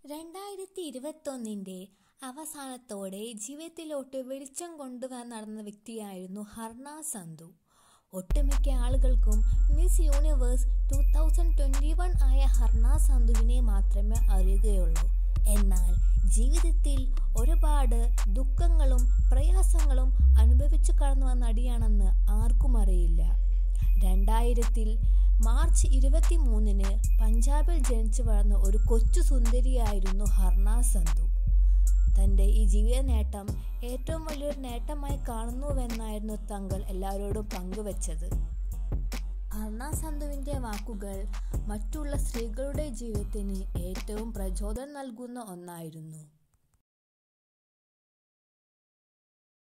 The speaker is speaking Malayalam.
രണ്ടായിരത്തി ഇരുപത്തൊന്നിൻ്റെ അവസാനത്തോടെ ജീവിതത്തിലോട്ട് വെളിച്ചം കൊണ്ടുവരാൻ നടന്ന വ്യക്തിയായിരുന്നു ഹർണ സന്ധു ഒട്ടുമിക്ക ആളുകൾക്കും Miss Universe two thousand twenty one ആയ ഹർണ സന്ധുവിനെ മാത്രമേ അറിയുകയുള്ളൂ എന്നാൽ ജീവിതത്തിൽ ഒരുപാട് ദുഃഖങ്ങളും പ്രയാസങ്ങളും അനുഭവിച്ചു കടന്നു വന്ന നടിയാണെന്ന് ആർക്കും അറിയില്ല രണ്ടായിരത്തിൽ മാർച്ച് ഇരുപത്തി മൂന്നിന് പഞ്ചാബിൽ ജനിച്ചു വളർന്ന ഒരു കൊച്ചു സുന്ദരിയായിരുന്നു ഹർണ സന്ധു തൻ്റെ ഈ ജീവിത നേട്ടം ഏറ്റവും വലിയൊരു നേട്ടമായി കാണുന്നുവെന്നായിരുന്നു തങ്ങൾ എല്ലാവരോടും പങ്കുവച്ചത് ഹർണ സന്ധുവിൻ്റെ വാക്കുകൾ മറ്റുള്ള സ്ത്രീകളുടെ ജീവിതത്തിന് ഏറ്റവും പ്രചോദനം നൽകുന്ന ഒന്നായിരുന്നു